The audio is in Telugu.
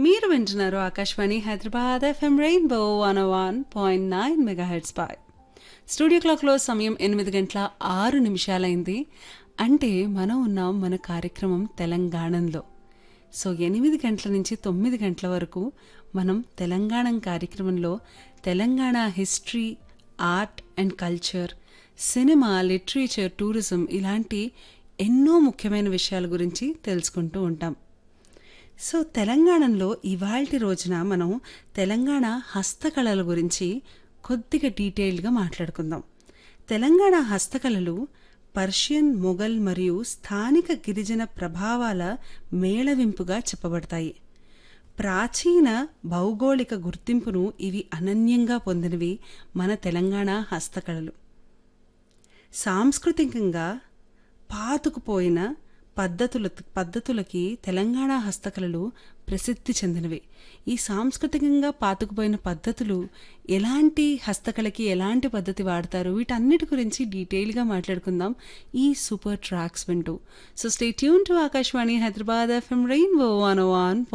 మీరు వింటున్నారు Akashvani Hyderabad FM rainbow one one point nine megahertz పై స్టూడియో క్లాక్లో సమయం ఎనిమిది గంటల ఆరు నిమిషాలైంది అంటే మనం ఉన్నాం మన కార్యక్రమం తెలంగాణలో సో ఎనిమిది గంటల నుంచి తొమ్మిది గంటల వరకు మనం తెలంగాణ కార్యక్రమంలో Telangana history art and culture cinema literature tourism ఇలాంటి ఎన్నో ముఖ్యమైన విషయాల గురించి తెలుసుకుంటూ ఉంటాం సో తెలంగాణలో ఇవాల్టి రోజున మనం తెలంగాణ హస్తకళల గురించి కొద్దిగా డీటెయిల్డ్గా మాట్లాడుకుందాం తెలంగాణ హస్తకళలు పర్షియన్ మొఘల్ మరియు స్థానిక గిరిజన ప్రభావాల మేళవింపుగా చెప్పబడతాయి ప్రాచీన భౌగోళిక గుర్తింపును ఇవి అనన్యంగా పొందినవి మన తెలంగాణ హస్తకళలు సాంస్కృతికంగా పాతుకుపోయిన పద్ధతుల పద్ధతులకి తెలంగాణ హస్తకళలు ప్రసిద్ధి చెందినవి ఈ సాంస్కృతికంగా పాతుకుపోయిన పద్ధతులు ఎలాంటి హస్తకళకి ఎలాంటి పద్ధతి వాడతారు వీటన్నిటి గురించి డీటెయిల్గా మాట్లాడుకుందాం ఈ సూపర్ ట్రాక్స్ వింటూ so stay tune to Akashvani Hyderabad FM rainbow one one